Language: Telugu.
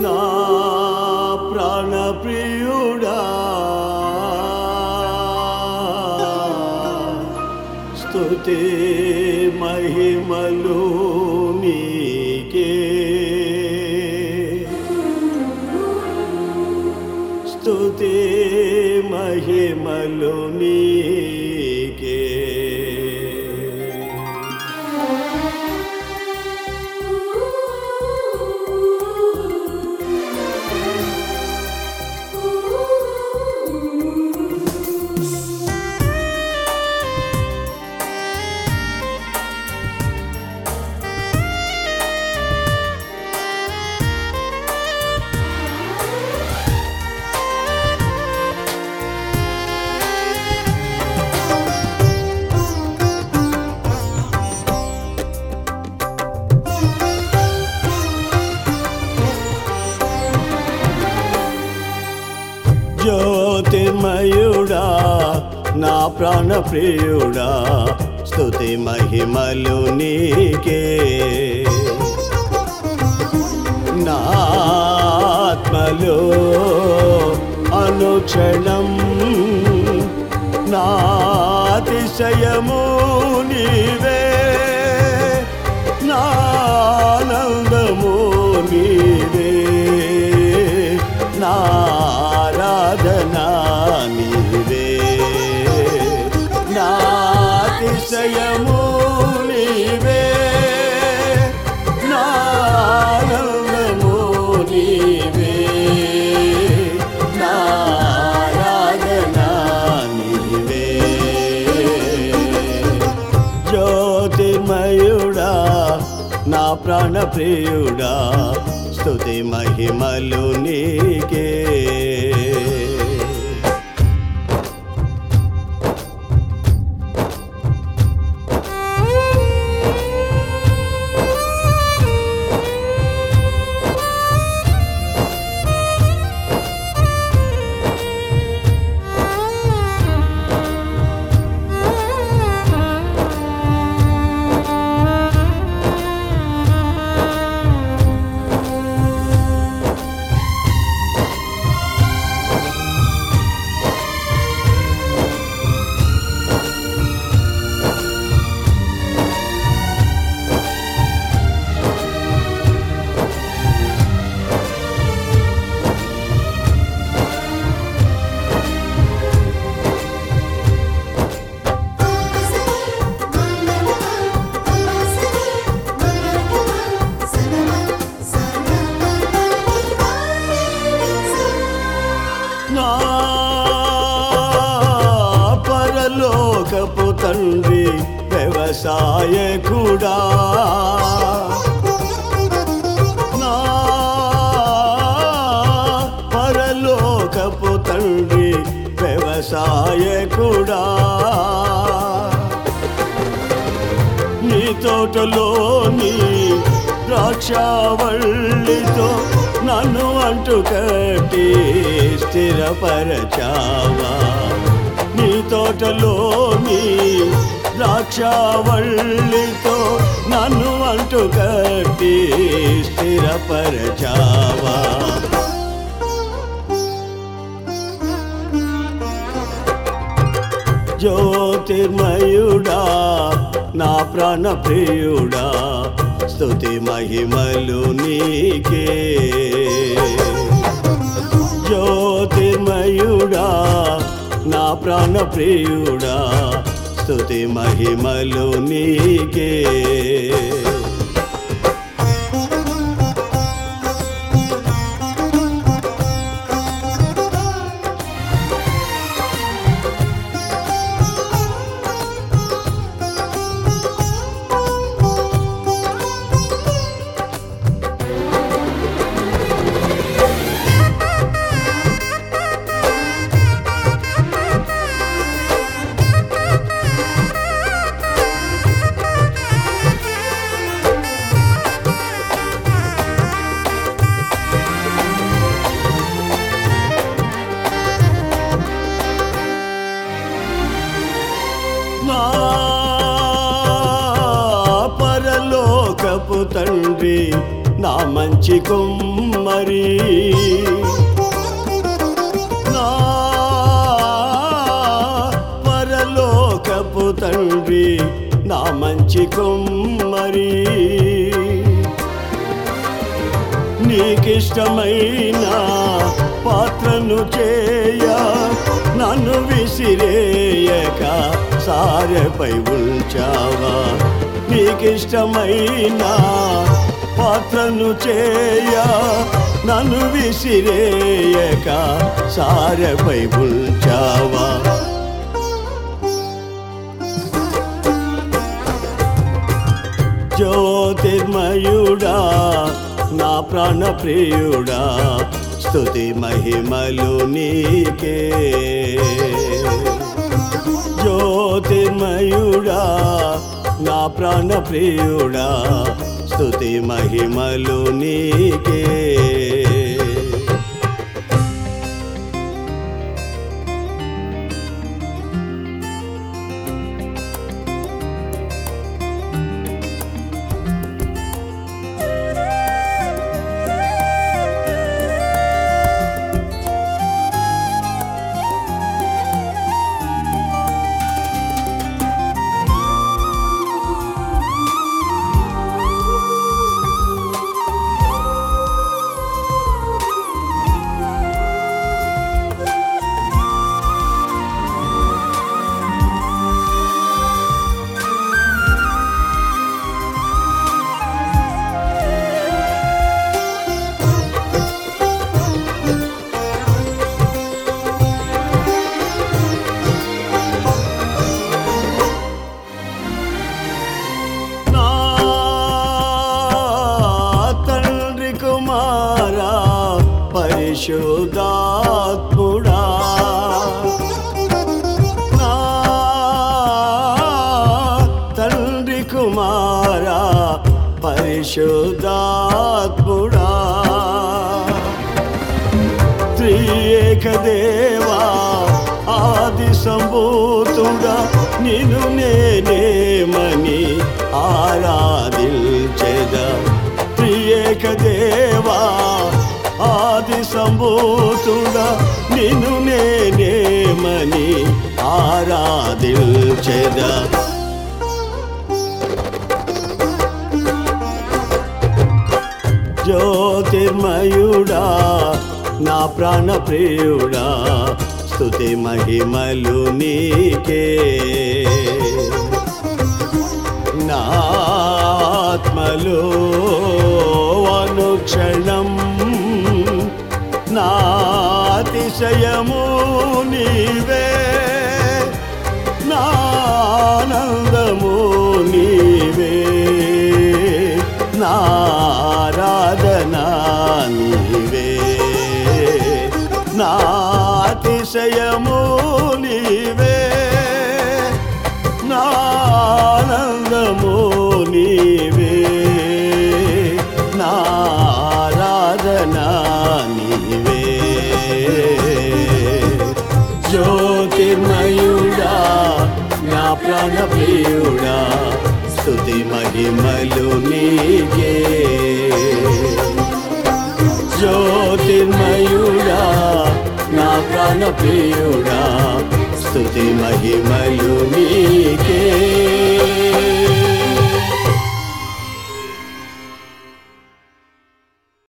నా ప్రాణ ప్రియుడా స్తుతి మహిమలు నీకే స్తుతి మహిమలు నీకే జ్యోతిర్మయుడా నా ప్రాణ ప్రియుడా స్తుతి మహిమలు నీకే నా ఆత్మలో అనుక్షణం నా అతిశయము నీవే నా ఆనందము నీవే నా ఆరాధన నీవే నా అతిశయము నీవే నా ఆనందము నీవే నా ఆరాధన నీవే జ్యోతిర్మయుడా నా ప్రాణ ప్రియుడా స్తుతి మహిమలు నీకే నా పరలోకపు తండ్రి వ్యవసాయకుడా నా పరలోకపు తండ్రి వ్యవసాయకుడా నీ తోటలోని ద్రాక్షావళ్ళితో నన్ను అంటు కట్టి స్థిరపరచావా నీ తోటలోని ద్రాక్షావళ్ళితో నన్ను అంటు కట్టి స్థిరపరచావా జ్యోతిర్మయుడా నా ప్రాణ ప్రియుడా స్తుతి మహిమలు నీకే జ్యోతిర్మయుడా నా ప్రాణ ప్రియుడా స్తుతి మహిమలు నీకే నా పరలోకపు తండ్రి నా మంచి కుమ్మరి నా పరలోకపు తండ్రి నా మంచి కుమ్మరి నీకిష్టమైన పాత్రను చేయ నన్ను విసిరేయక సారెపై ఉంచావా నీకిష్టమైన పాత్రను చేయ నన్ను విసిరేయక సారెపై ఉంచావా జ్యోతిర్మయుడా నా ప్రాణ ప్రియుడా స్తుతి మహిమలు నీకే జ్యోతిర్మయుడా నా ప్రాణ ప్రియుడా స్తుతి మహిమలు నీకే నా తండ్రి కుమారా పరిశుద్ధాత్ముడా నా తండ్రి కుమారా పరిశుద్ధాత్ముడా త్రియేక దేవా ఆది సంభూతుడా నిన్ను నేనేమని ఆరాధించెద త్రియేక దేవా ఆది సంభూతుడా నిన్ను నేనేమని ఆరాధించెదా జ్యోతిర్మయుడా నా ప్రాణ ప్రియుడా స్తుతి మహిమలు నీకే నా ఆత్మలో అనుక్షణం నా అతిశయము నీవే నా ఆనందము నీవే నారాధనా నీవే నా అతిశయము నీవే నా ఆనందము నీవే నారాధనా నీవే జ్యోతిర్మయుడా నా ప్రాణ ప్రియుడా స్తుతి మహిమలు నీకే జ్యోతిర్మయుడా నా ప్రాణ ప్రియుడా స్తుతి మహిమలు నీకే